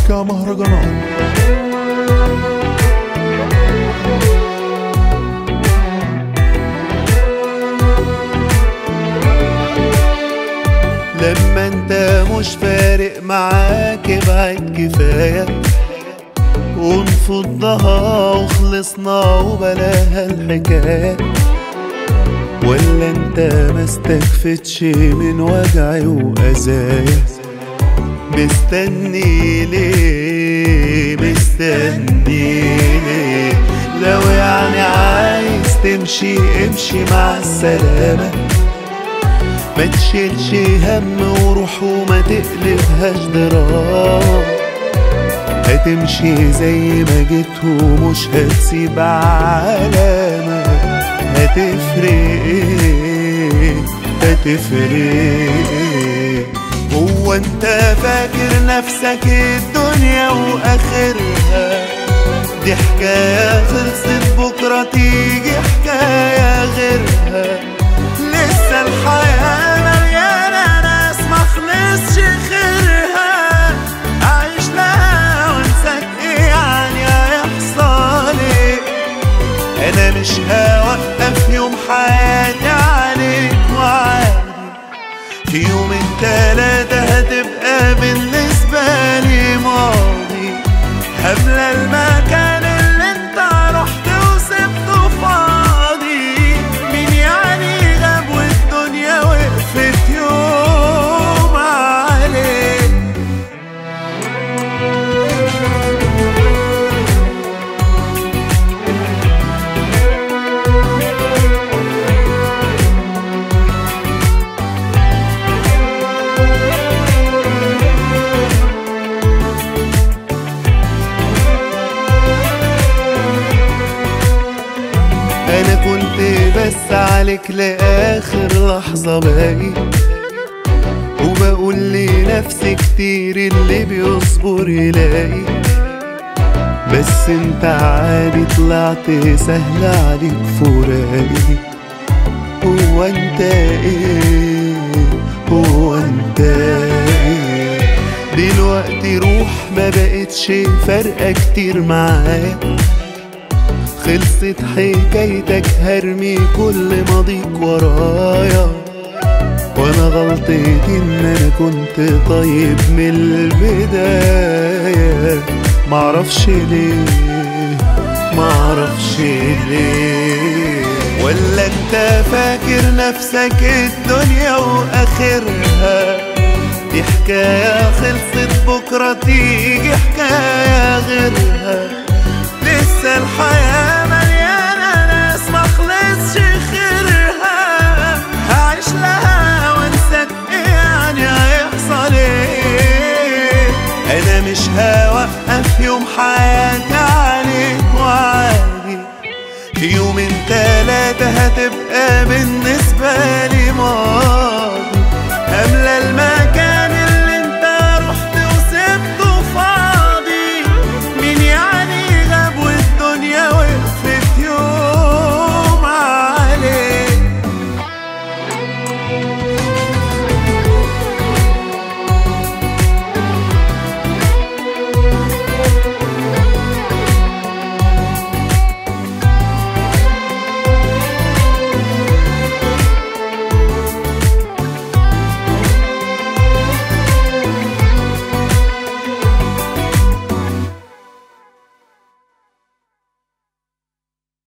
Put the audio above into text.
مزيكا مهرجانات لما انت مش فارق معاك ابعد كفاية ونفضها وخلصنا وبلاها الحكاية ولا انت ما استكفتش من وجعي وأذايا مستني ليه مستني ليه لو يعني عايز تمشي امشي مع السلامه ما تشيلش هم وروح وما تقلبهاش ضرار هتمشي زي ما جيت ومش هتسيب علامة هتفرق ايه هتفرق ايه هو انت فاكر نفسك الدنيا واخرها دي حكاية خلصت بكرة تيجي حكاية غيرها لسه الحياة مليانة ناس مخلصش خيرها أعيش لها وانساك ايه يعني هيحصل ايه أنا مش هوقف يوم حياتي عليك وعادي في يومين تلاتة هتبقى بالنسبة لي ماضي هملى المكان اللي انت رحت وسبته فاضي مين يعني غاب والدنيا وقفت يوم عليك انا كنت بس عليك لاخر لحظة باقي وبقول لنفسي كتير اللي بيصبر يلاقي بس انت عادي طلعت سهل عليك فراقي هو انت ايه هو انت ايه دلوقتي روح ما بقتش فارقة كتير معاك خلصت حكايتك هرمي كل ماضيك ورايا وانا غلطتي ان انا كنت طيب من البداية معرفش ليه معرفش ليه ولا انت فاكر نفسك الدنيا واخرها دي حكاية خلصت بكرة تيجي حكاية غيرها لسه الحياة مليانة ناس مخلصش خيرها هعيش لها وانساك ايه يعني هيحصل ايه انا مش هوقف يوم حياتي عليك وعادي في يومين تلاتة هتبقى بالنسبة لي ماضي